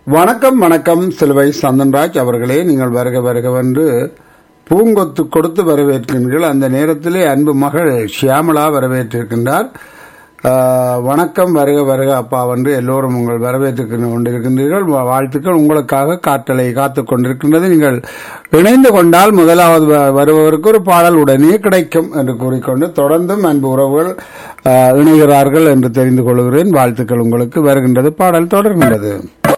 வணக்கம் வணக்கம் சிலுவை சந்தன்ராஜ் அவர்களே நீங்கள் வருக வருகவென்று பூங்கொத்து கொடுத்து வரவேற்கின்றீர்கள் அந்த நேரத்திலே அன்பு மகள் ஷியாமளா வரவேற்றிருக்கின்றார் ஆஹ், வணக்கம் வருக வருக அப்பா என்று எல்லோரும் உங்கள் வரவேற்று கொண்டிருக்கின்றீர்கள் வா- வாழ்த்துக்கள் உங்களுக்காக காற்றலை காத்துக் கொண்டிருக்கின்றது நீங்கள் இணைந்து கொண்டால் முதலாவது வ- வருபவருக்கு ஒரு பாடல் உடனே கிடைக்கும் என்று கூறிக்கொண்டு தொடர்ந்தும் அன்பு உறவுகள் ஆஹ், இணைகிறார்கள் என்று தெரிந்து கொள்கிறேன் வாழ்த்துக்கள் உங்களுக்கு வருகின்றது பாடல் தொடர்கின்றது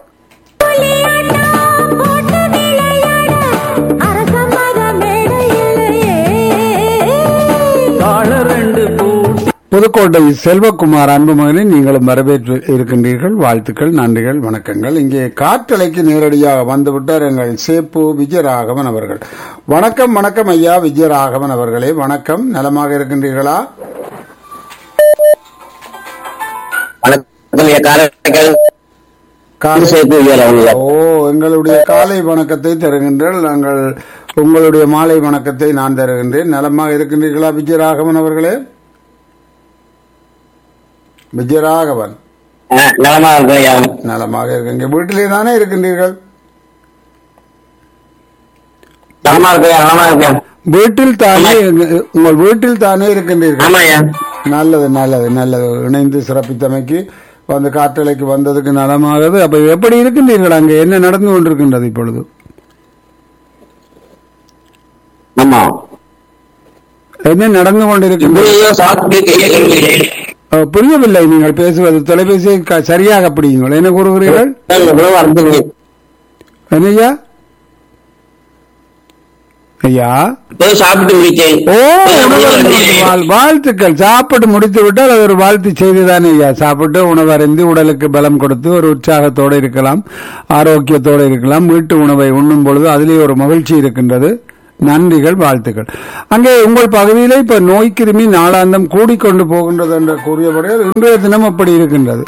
புதுக்கோட்டை செல்வகுமார் அன்பு மகனை நீங்களும் வரவேற்று இருக்கின்றீர்கள் வாழ்த்துக்கள் நன்றிகள் வணக்கங்கள் இங்கே காற்றலைக்கு நேரடியாக வந்துவிட்டார் எங்கள் சேப்பு விஜயராகவன் அவர்கள் வணக்கம் வணக்கம் ஐயா விஜயராகவன் அவர்களே வணக்கம் நலமாக இருக்கின்றீர்களா வணக்கம் ஐயா காரைக்கால் காலை சேர்த்து ஐயா அவங்க ஓ எங்களுடைய காலை வணக்கத்தை தருகின்றேன் நாங்கள் உங்களுடைய மாலை வணக்கத்தை நான் தருகின்றேன் நலமாக இருக்கின்றீர்களா விஜயராகவன் அவர்களே விஜயராகவன் ஆ, நலமா இருக்கும் ஐயா நலமாக இருக்கீங்க வீட்டிலே தானே இருக்கின்றீர்கள் நலமா இருக்கும் ஐயா நலமா இருக்கும் வீட்டில் தானே உங்கள் வீட்டில் தானே இருக்கின்றீர்கள் ஆமா ஐயா நல்லது நல்லது நல்லது இணைந்து சிறப்பித்தமைக்கு வந்து காற்றலைக்கு வந்ததுக்கு நலமாகுது அப்ப எப்படி இருக்கின்றீர்கள் அங்கே என்ன நடந்து கொண்டிருக்கின்றது இப்பொழுது ஆமா என்ன நடந்து கொண்டிருக்கின்றது இப்படியோ சாப்பிட்டு கையை கழுவிட்டேன். அஹ், புரியவில்லை நீங்கள் பேசுவது தொலைபேசியை க- சரியாக பிடியுங்கள் என்ன கூறுகிறீர்கள் நான் உணவு அருந்துங்க. என்னய்யா ஐயா போய் சாப்பிட்டு முடிச்சேன் ஓ போய் உணவு உணவு அருந்தி அருந்தினேன். வாழ்- வாழ்த்துக்கள் சாப்பிட்டு முடித்து விட்டால் அது ஒரு வாழ்த்து செய்திதானே ஐயா சாப்பிட்டு உணவு அருந்தி உடலுக்கு பலம் கொடுத்து ஒரு உற்சாகத்தோடு இருக்கலாம் ஆரோக்கியத்தோடு இருக்கலாம் வீட்டு உணவை உண்ணும் பொழுது அதிலே ஒரு மகிழ்ச்சி இருக்கின்றது நன்றிகள் வாழ்த்துக்கள் அங்கே உங்கள் பகுதியிலே இப்ப நோய் கிருமி நாளாந்தம் கூடிக்கொண்டு போகின்றது என்று கூறியபடியால் இன்றைய தினம் அப்படி இருக்கின்றது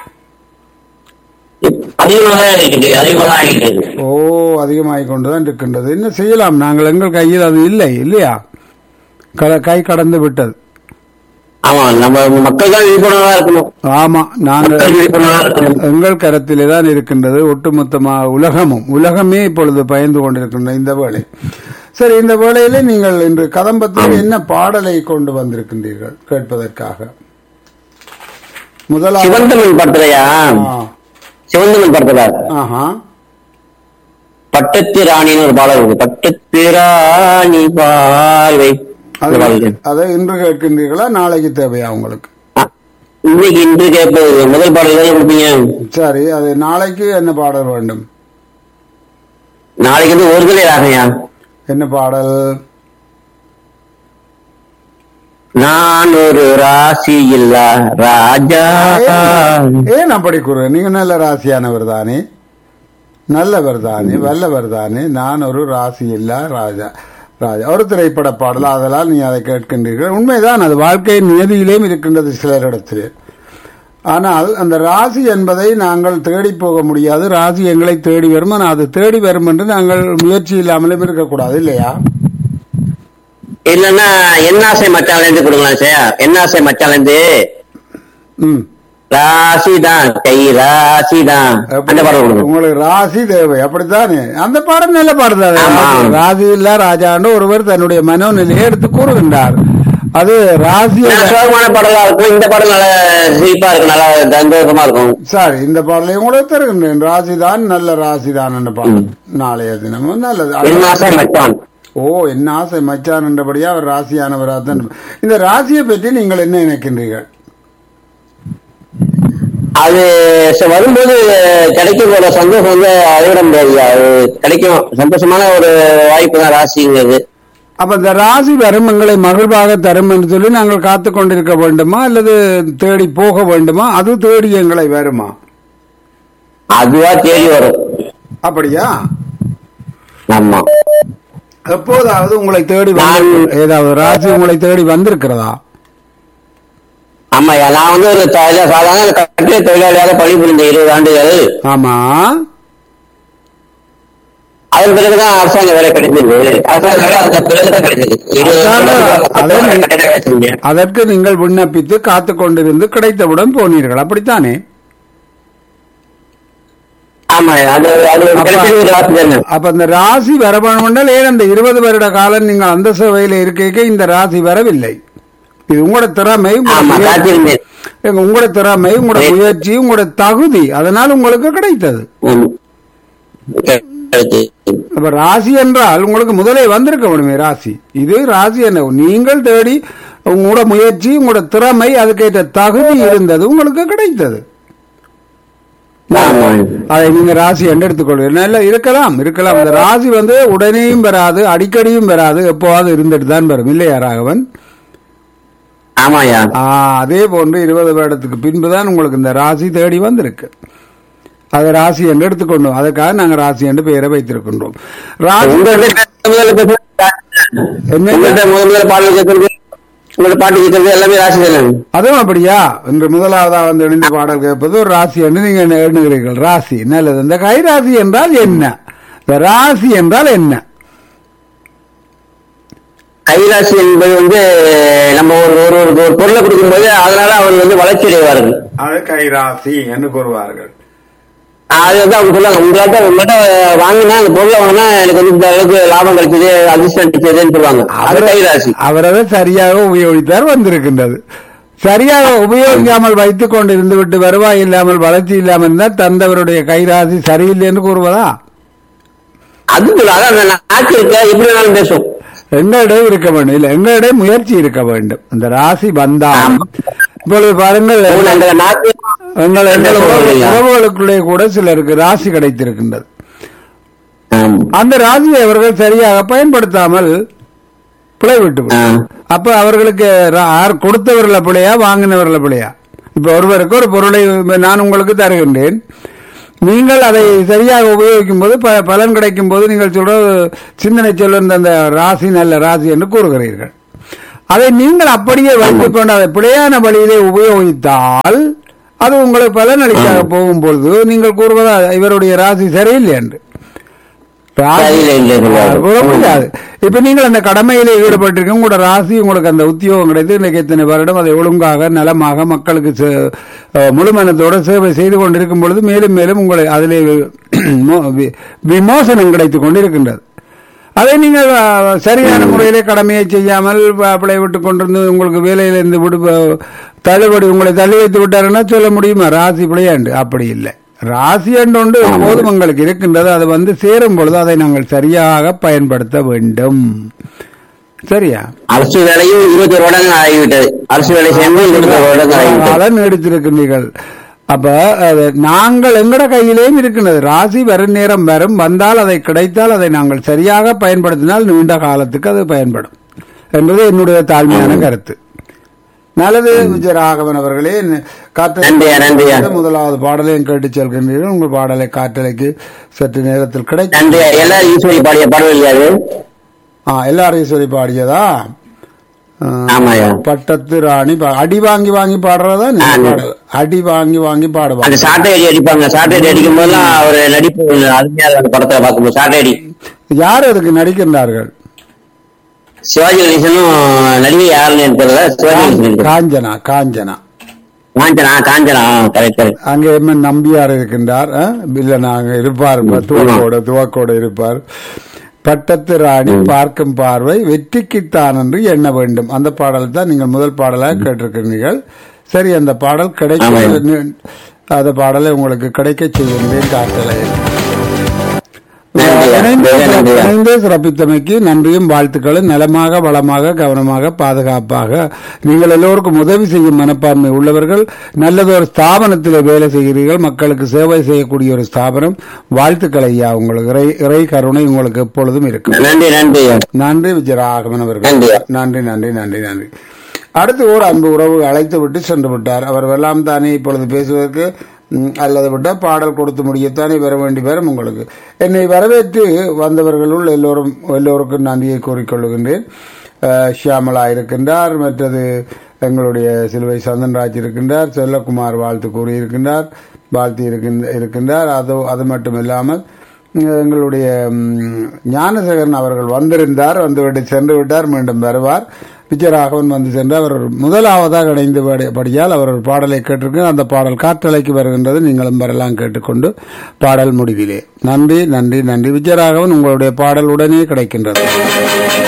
அதிகமாக இருக்குது அதிகமாக இருக்குது ஓ அதிகமாகிக் கொண்டுதான் இருக்கின்றது என்ன செய்யலாம் நாங்கள் எங்கள் கையில் அது இல்லை இல்லையா க- கை கடந்து விட்டது ஆமா நம்ம மக்கள் தான் விழிப்புணர்வா இருக்கணும் ஆமா நாங்கள் மக்கள் விழிப்புணர்வா இருக்கணும் எங்கள் கரத்திலே தான் இருக்கின்றது ஒட்டுமொத்தமாக உலகமும் உலகமே இப்பொழுது பயந்து கொண்டிருக்கின்ற இந்த வேளை சரி இந்த வேளையிலே நீங்கள் இன்று கதம்பத்தில் என்ன பாடலை கொண்டு வந்திருக்கின்றீர்கள் கேட்பதற்காக முதலாவது சிவந்தமன் படத்துலயா ஆ, சிவந்தமன் படத்துல ஆஹா பட்டத்து ராணின்னு ஒரு பாடல் இருக்கு பட்டத்து ராணி பார்வை அது இந்த பாடல். அதை இன்று கேட்கின்றீர்களா நாளைக்கு தேவையா உங்களுக்கு ஆ, இன்னைக்கு இன்று கேட்பது முதல் பாடல் தானே கொடுப்பீங்க சரி அது நாளைக்கு என்ன பாடல் வேண்டும் நாளைக்கு வந்து ஒருதலை ராகையா என்ன பாடல் நான் ஒரு ராசி இல்ல ராஜா ஏன் அப்படி கூறு நீங்க நல்ல ராசியானவர் தானே நல்லவர் தானே வல்லவர் தானே நான் ஒரு ராசி இல்ல ராஜா ராஜா ஒரு திரைப்பட பாடல் அதனால் நீ அதை கேட்கின்றீர்கள் உண்மைதான் அது வாழ்க்கையின் நியதியிலேயும் இருக்கின்றது சிலரிடத்திலே ஆனால் அந்த ராசி என்பதை நாங்கள் தேடி போக முடியாது ராசி எங்களை தேடி வரும் ஆனால் அது தேடி வரும் என்று நாங்கள் முயற்சி இல்லாமலும் இருக்கக்கூடாது இல்லையா இல்லன்னா என்னாசை மச்சால இருந்து கொடுக்கலாம் சார் என்னாசை மச்சால இருந்து ம் ராசி தான் கை ராசி தான் அந்த பாடல் கொடுங்க உங்களுக்கு ராசி தேவை அப்படித்தானே அந்த பாடம் நல்ல பாடம் தானே ஆமா. ராசி இல்ல ராஜாண்டு ஒருவர் தன்னுடைய மனோநிலையை எடுத்து கூறுகின்றார் அது ராசி நல்ல சோகமான பாடலா இருக்கும் இந்த பாடல் நல்ல சிரிப்பா இருக்கும் நல்லா சந்தோஷமா இருக்கும் சாரி இந்த பாடலை உங்களுக்கு தருகின்றேன் ராசிதான் நல்ல ராசிதான் என்ற பாடல் நாளைய தினமும் நல்லது என்னாசை மச்சான் ஓ என்ன ஆசை மச்சான் என்றபடியா அவர் ராசியானவராக தான் இந்த ராசியை பற்றி நீங்கள் என்ன நினைக்கின்றீர்கள் அது ச- வரும்போது கிடைக்க போற சந்தோஷம் வந்து அளவிட முடியாது அது கிடைக்கும் சந்தோஷமான ஒரு வாய்ப்பு தான் ராசிங்கிறது அப்ப இந்த ராசி வரும் எங்களை மகிழ்வாக தரும் என்று சொல்லி நாங்கள் காத்து கொண்டிருக்க வேண்டுமா அல்லது தேடி போக வேண்டுமா அது தேடி எங்களை வருமா அதுவா தேடி வரும் அப்படியா ஆமா எப்போதாவது உங்களை தேடி வந்து நான்- ஏதாவது ராசி உங்களை தேடி வந்திருக்கிறதா ஆமா நான் வந்து ஒரு த- சாதாரண கட்டிட தொழிலாளியாக பணிபுரிந்த இருபது ஆண்டுகள் ஆமா அதன் பிறகுதான் அரசாங்க வேலை கிடைச்சது அரசாங்க வேலை அதன் பிறகுதான் கிடைச்சது இருபது அதான, ஆண்டுகள் அதான் கட்டிட வேலை செஞ்சேன். அதற்கு நீங்கள் விண்ணப்பித்து காத்து கொண்டிருந்து கிடைத்தவுடன் போனீர்கள் அப்படித்தானே ஆமா அது அது ஒரு கிடைச்சது ஒரு ராசி தானே அப்ப அந்த ராசி வரவேண்டுமென்றால் ஏன் அந்த இருபது வருட காலம் நீங்கள் அந்த சேவையில இருக்க இந்த ராசி வரவில்லை இது உங்களோட திறமை உங்களோட ஆமா முயற்சி. காத்திருந்தேன் ஏங்க, உங்களோட திறமை உங்களோட முயற்சி உங்களோட தகுதி அதனால் உங்களுக்கு கிடைத்தது ம். கிடைச்சது. அப்ப ராசி என்றால் உங்களுக்கு முதலே வந்திருக்க வேணுமே ராசி இது ராசி என்ன நீங்கள் தேடி உங்களோட முயற்சி உங்களோட திறமை அதுக்கேற்ற தகுதி இருந்தது உங்களுக்கு கிடைத்தது ஆமா அதை நீங்க ராசி என்று எடுத்துக்கொள்வீர்கள் நல்ல இருக்கலாம் இருக்கலாம் அந்த ராசி வந்து உடனேயும் வராது அடிக்கடியும் வராது எப்போவாது இருந்துட்டு தான் வரும் இல்லையா ராகவன் ஆமாயா ஆ, அதே போன்று இருபது வருடத்துக்கு பின்புதான் உங்களுக்கு இந்த ராசி தேடி வந்திருக்கு அதை ராசி என்று எடுத்துக்கொண்டோம் அதுக்காக நாங்க ராசி என்று பெயரை வைத்திருக்கின்றோம் ராசி உங்கள்கிட்ட முதல்ல பேசுறது என்ன உங்கள்கிட்ட முதல் முதல்ல பாடல் கேட்கறது உங்கள்ட்ட பாட்டு கேட்கறது எல்லாமே ராசி தானே அதுவும் அப்படியா இன்று முதலாவதா வந்து இணைந்து பாடல் கேட்பது ஒரு ராசி என்று நீங்க என்ன எண்ணுகிறீர்கள் ராசி நல்லது இந்த கை ராசி என்றால் என்ன இந்த ராசி என்றால் என்ன கைராசி என்பது வந்து நம்ம ஒரு ஒரு ஒரு ஒரு பொருளை கொடுக்கும்போது அதனால அவர் வந்து வளர்ச்சி அடைவார்கள் அது கை ராசி என்று கூறுவார்கள் அது வந்து அவங்க சொல்லுவாங்க உங்கள்கிட்ட உங்கள்கிட்ட வாங்கினா அந்த பொருளை வாங்கினா எனக்கு வந்து இந்த அளவுக்கு லாபம் கிடைச்சது அதிர்ஷ்டம் கிடைச்சதுன்னு சொல்லுவாங்க அது கைராசி அவர் அதை சரியாக உபயோகித்தார் வந்திருக்கின்றது சரியாக உபயோகிக்காமல் வைத்துக் கொண்டு இருந்து விட்டு வருவாய் இல்லாமல் வளர்ச்சி இல்லாமல் இருந்தால் தந்தவருடைய கைராசி சரியில்லை என்று கூறுவதா அது சொல்ல அதான் அந்த நாக்கு இருக்க எப்படி வேணாலும் பேசும் எங்களிடம் இருக்க வேண்டும் இல்லை எங்களிடம் முயற்சி இருக்க வேண்டும் அந்த ராசி வந்தால் இப்பொழுது பாருங்கள் உங்களை அந்த நாக்கு எங்கள் எங்கள் என்ன சொல்றீங்க? உறவுகளுக்குள்ளே கூட சிலருக்கு ராசி கிடைத்திருக்கின்றது ஆம். அந்த ராசியை அவர்கள் சரியாக பயன்படுத்தாமல் பிழை விட்டு ஆ. அப்ப அவர்களுக்கு ரா- யார் கொடுத்தவர்கள பிழையா வாங்கினவர்கள பிழையா இப்ப ஒருவருக்கு ஒரு பொருளை நான் உங்களுக்கு தருகின்றேன் நீங்கள் அதை சரியாக உபயோகிக்கும் போது ப- பலன் கிடைக்கும் போது நீங்கள் சொல்ற சிந்தனை சொல்லுந்த அந்த ராசி நல்ல ராசி என்று கூறுகிறீர்கள் அதை நீங்கள் அப்படியே வைத்துக் கொண்டு அதை பிழையான வழியிலே உபயோகித்தால் அது உங்களுக்கு பலன் அளிக்காக போகும் பொழுது நீங்கள் கூறுவதா இவருடைய ராசி சரியில்லை என்று ராசி சரியில்லை இல்லை சொல்லுவாங்க. கூற முடியாது இப்ப நீங்கள் அந்த கடமையிலே ஈடுபட்டிருக்க உங்களோட ராசி உங்களுக்கு அந்த உத்தியோகம் கிடைத்து இன்னைக்கு இத்தனை வருடம் அதை ஒழுங்காக நலமாக மக்களுக்கு சே- அஹ், முழுமனத்தோட சேவை செய்து கொண்டிருக்கும் பொழுது மேலும் மேலும் உங்களை அதிலே மோ- வி- விமோசனம் கிடைத்துக் கொண்டிருக்கின்றது அதை நீங்கள் அஹ், சரியான முறையிலே கடமையை செய்யாமல் ப- பிழை விட்டு கொண்டிருந்து உங்களுக்கு வேலையிலிருந்து விடு தள்ளுபடி உங்களை தள்ளி வைத்து விட்டாருன்னா சொல்ல முடியுமா ராசி பிழையாண்டு அப்படி இல்லை ராசி ஒன்று எப்போதும் உங்களுக்கு இருக்கின்றது அது வந்து சேரும் பொழுது அதை நாங்கள் சரியாக பயன்படுத்த வேண்டும் சரியா அரசு வேலையும் இருபத்தி ஒரு வருடங்கள் ஆகிவிட்டது அரசு வேலை செய்யும்போது இருபத்தி ஒரு வருடங்கள் ஆகிவிட்டது அதை நீடித்திருக்கின்றீர்கள் அப்ப அது நாங்கள் எங்கட கையிலேயும் இருக்கின்றது ராசி வரும் நேரம் வரும் வந்தால் அதை கிடைத்தால் அதை நாங்கள் சரியாக பயன்படுத்தினால் நீண்ட காலத்துக்கு அது பயன்படும் என்பது என்னுடைய தாழ்மையான கருத்து நல்லது விஜயராகவன் அவர்களே நன்றியா, நன்றியா. காற்று முதலாவது பாடலையும் கேட்டு செல்கின்றீர்கள் உங்கள் பாடலை காற்றலைக்கு சற்று நேரத்தில் கிடைக்கும் நன்றி எல்லாரும் ஈஸ்வரி பாடிய பாடல் இல்லையாது ஆ, எல்லாரையும் சொல்லி பாடியதா ஆ, ஆமாயா பட்டத்து ராணி பா- அடி வாங்கி வாங்கி பாடுறதா நீ ஆ, பாடு அடி வாங்கி வாங்கி அந்த பாடுவாங்க சாட்டை அடி அடிப்பாங்க சாட்டை அடி அடிக்கும் போதெல்லாம் அவர் நடிப்பு அருமையா இருக்கு அந்த படத்துல பார்க்கும்போது சாட்டை அடி யார் அதுக்கு நடிக்கின்றார்கள் சிவாஜி கணேசனும் நடிகை யாருன்னு எனக்கு தெரியல சிவாஜி கணேசன் நடிக்கிறார். காஞ்சனா காஞ்சனா காஞ்சனா காஞ்சனா கரெக்ட் கரெக்ட் அங்கே எம் என் நம்பியார் இருக்கின்றார் ஆ? வில்லனாக இருப்பார் துவக்கோட துவக்கோட இருப்பார் பட்டத்து ராணி பார்க்கும் பார்வை வெற்றிக்குத்தான் என்று எண்ண வேண்டும் அந்த பாடல் தான் நீங்கள் முதல் பாடலாக கேட்டிருக்கிறீர்கள் சரி அந்த பாடல் கிடைக்க ஆமாம். அந்த பாடலை உங்களுக்கு கிடைக்க செய்கின்றேன் காட்டலையில் நன்றியா, இணைந்து மிக நன்றியா. இணைந்து சிறப்பித்தமைக்கு நன்றியும் வாழ்த்துக்களும் நலமாக வளமாக கவனமாக பாதுகாப்பாக நீங்கள் எல்லோருக்கும் உதவி செய்யும் மனப்பான்மை உள்ளவர்கள் நல்லதொரு ஸ்தாபனத்தில் வேலை செய்கிறீர்கள் மக்களுக்கு சேவை செய்யக்கூடிய ஒரு ஸ்தாபனம் வாழ்த்துக்கள் ஐயா உங்களுக்கு இறை இறை கருணை உங்களுக்கு எப்பொழுதும் இருக்கும் நன்றி நன்றி நன்றி விஜயராகவன் அவர்கள் நன்றியா. நன்றி நன்றி நன்றி நன்றி அடுத்து ஒரு அன்பு உறவு அழைத்து விட்டு சென்று விட்டார் அவர் வெல்லாம் தானே இப்பொழுது பேசுவதற்கு ம், அல்லது விட்ட பாடல் கொடுத்து முடியத்தானே வர வேண்டி வரும் உங்களுக்கு என்னை வரவேற்று வந்தவர்களுள் எல்லோரும் எல்லோருக்கும் நன்றியை கூறிக்கொள்கின்றேன் அஹ், ஷியாமளா இருக்கின்றார் மற்றது எங்களுடைய சிலுவை சந்தன்ராஜ் இருக்கின்றார் செல்லகுமார் வாழ்த்து கூறியிருக்கின்றார் வாழ்த்து இருக்கின்ற- இருக்கின்றார் அது அது மட்டும் இல்லாமல் எங்களுடைய ம், ஞானசேகரன் அவர்கள் வந்திருந்தார் வந்துவிட்டு சென்று விட்டார் மீண்டும் வருவார் விஜயராகவன் வந்து சென்று அவர் முதலாவதாக இணைந்து பாடி- படியால் அவர் ஒரு பாடலை கேட்டிருக்க அந்த பாடல் காற்றலைக்கு வருகின்றது நீங்களும் வரலாம் கேட்டுக்கொண்டு பாடல் முடிவிலே நன்றி நன்றி நன்றி விஜயராகவன் உங்களுடைய பாடல் உடனே கிடைக்கின்றது